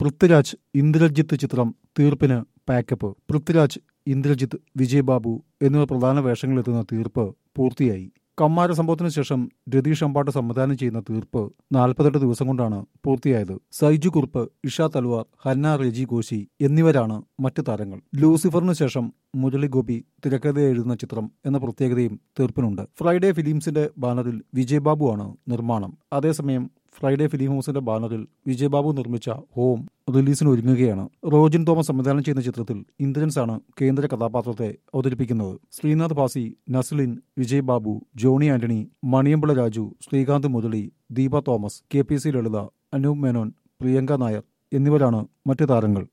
പൃഥ്വിരാജ് ഇന്ദ്രജിത്ത് ചിത്രം തീർപ്പിന് പാക്കപ്പ് പൃഥ്വിരാജ് ഇന്ദ്രജിത്ത് വിജയ് ബാബു എന്നിവർ പ്രധാന വേഷങ്ങളിലെത്തുന്ന തീർപ്പ് പൂർത്തിയായി കമ്മാര സംഭവത്തിന് ശേഷം രതീഷ് അമ്പാട്ട് സംവിധാനം ചെയ്യുന്ന തീർപ്പ് നാൽപ്പത്തെട്ട് ദിവസം കൊണ്ടാണ് പൂർത്തിയായത് സൈജു കുറുപ്പ് ഇഷ തൽവാർ ഹന്ന റെജി കോശി എന്നിവരാണ് മറ്റ് താരങ്ങൾ ലൂസിഫറിന് ശേഷം മുരളി ഗോപി തിരക്കഥ എഴുതുന്ന ചിത്രം എന്ന പ്രത്യേകതയും തീർപ്പിനുണ്ട് ഫ്രൈഡേ ഫിലിംസിന്റെ ബാനറിൽ വിജയ് ബാബു ആണ് നിർമ്മാണം അതേസമയം ഫ്രൈഡേ ഫിലിം ഹൗസിന്റെ ബാനറിൽ വിജയബാബു നിർമ്മിച്ച ഹോം റിലീസിന് ഒരുങ്ങുകയാണ് റോജിൻ തോമസ് സംവിധാനം ചെയ്യുന്ന ചിത്രത്തിൽ ഇന്ദ്രൻസ് ആണ് കേന്ദ്ര കഥാപാത്രത്തെ അവതരിപ്പിക്കുന്നത് Sreenath Bhasi Naslen Vijay Babu Johny Antony Maniyanpilla Raju Srikanth Murali Deepa Thomas K P C Lalitha Anoop Menon Priyanka Nair എന്നിവരാണ് മറ്റ് താരങ്ങൾ